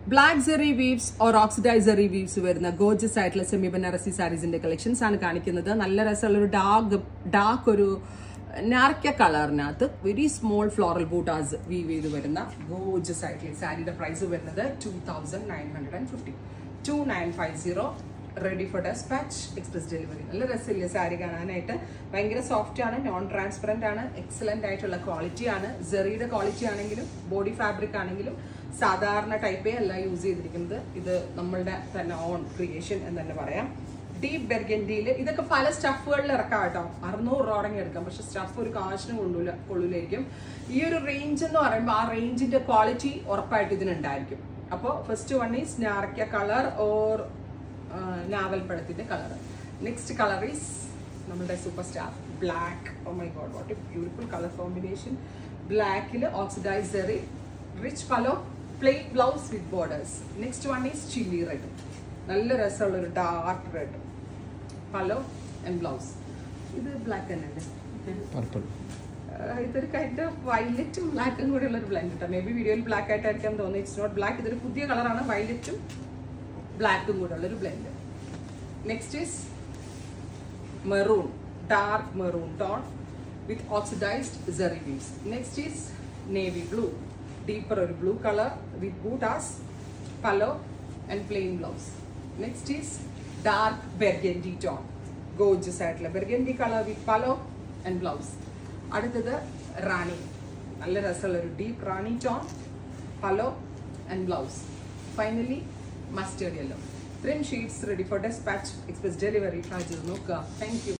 black zari weaves or oxidise zari weaves വരുന്ന gorgeous ആയിട്ടുള്ള semi Banarasi സാരീസിന്റെ കളക്ഷൻസ് ആണ് കാണിക്കുന്നത് നല്ല രസമുള്ള ഒരു ഡാർക്ക് ഡാർക്ക് ഒരു നാർക്ക കളറിനകത്ത് very small floral buttas weave ചെയ്ത് വരുന്ന ഗോജസ് ആയിട്ടുള്ള സാരിയുടെ പ്രൈസ് വരുന്നത് two thousand nine hundred and fifty two nine five zero ready for dispatch express delivery നല്ല രസമില്ല സാരി കാണാനായിട്ട് ഭയങ്കര സോഫ്റ്റ് ആണ് നോൺ ട്രാൻസ്പെറന്റ് ആണ് എക്സലന്റ് ആയിട്ടുള്ള ക്വാളിറ്റി ആണ് ജെറിയുടെ ക്വാളിറ്റി ആണെങ്കിലും ബോഡി ഫാബ്രിക് ആണെങ്കിലും സാധാരണ ടൈപ്പേ അല്ല യൂസ് ചെയ്തിരിക്കുന്നത് ഇത് നമ്മളുടെ തന്നെ ഓൺ ക്രിയേഷൻ എന്ന് തന്നെ പറയാം ഡീപ് ബെർഗൻഡിയിൽ ഇതൊക്കെ പല സ്റ്റഫുകളിൽ ഇറക്കാം കേട്ടോ അറുന്നൂറ് രൂപ അടങ്ങി എടുക്കാം പക്ഷെ സ്റ്റഫ് ഒരു കാശിന് കൊള്ളൂല കൊള്ളൂലായിരിക്കും ഈ ഒരു റേഞ്ച് എന്ന് പറയുമ്പോൾ ആ റേഞ്ചിന്റെ ക്വാളിറ്റി ഉറപ്പായിട്ട് ഇതിനുണ്ടായിരിക്കും അപ്പോൾ ഫസ്റ്റ് വൺ ഈസ് നാർക്ക കളർ ഓർ നാവൽപ്പഴത്തിന്റെ കളർ നെക്സ്റ്റ് കളർ ഈസ് നമ്മുടെ super star black oh my God what a beautiful colour combination ബ്ലാക്കിൽ oxidise zari rich pallu plain blouse with borders next one is chilli red നല്ല രസമുള്ള ഒരു dark red pallu and blouse ഇത് black തന്നെ അല്ലേ purple ആഹ് ഇതൊരു kind of വയലറ്റും ബ്ലാക്കും കൂടെ ഉള്ള ഒരു ബ്ലെൻഡ് കേട്ടോ മേ ബി വീഡിയോയിൽ ബ്ലാക്ക് ആയിട്ടായിരിക്കാം തോന്നുന്നത് ഇറ്റ്സ് നോട്ട് ബ്ലാക്ക് ഇതൊരു പുതിയ കളറാണ് വയലറ്റും ബ്ലാക്കും കൂടെ ഉള്ള ഒരു blend next is maroon dark maroon tone with oxidised zari beads next is navy blue deeper ഒരു blue colour with buttas pallu and plain blouse next is dark burgundy tone gorgeous ആയിട്ടുള്ള burgundy colour with pallu and blouse അടുത്തത് റാണി നല്ല രസമുള്ള ഒരു deep rani tone pallu and blouse finally mustard yellow ഇത്രയും sheets ready for dispatch express delivery try ചെയ്ത് നോക്കുക thank you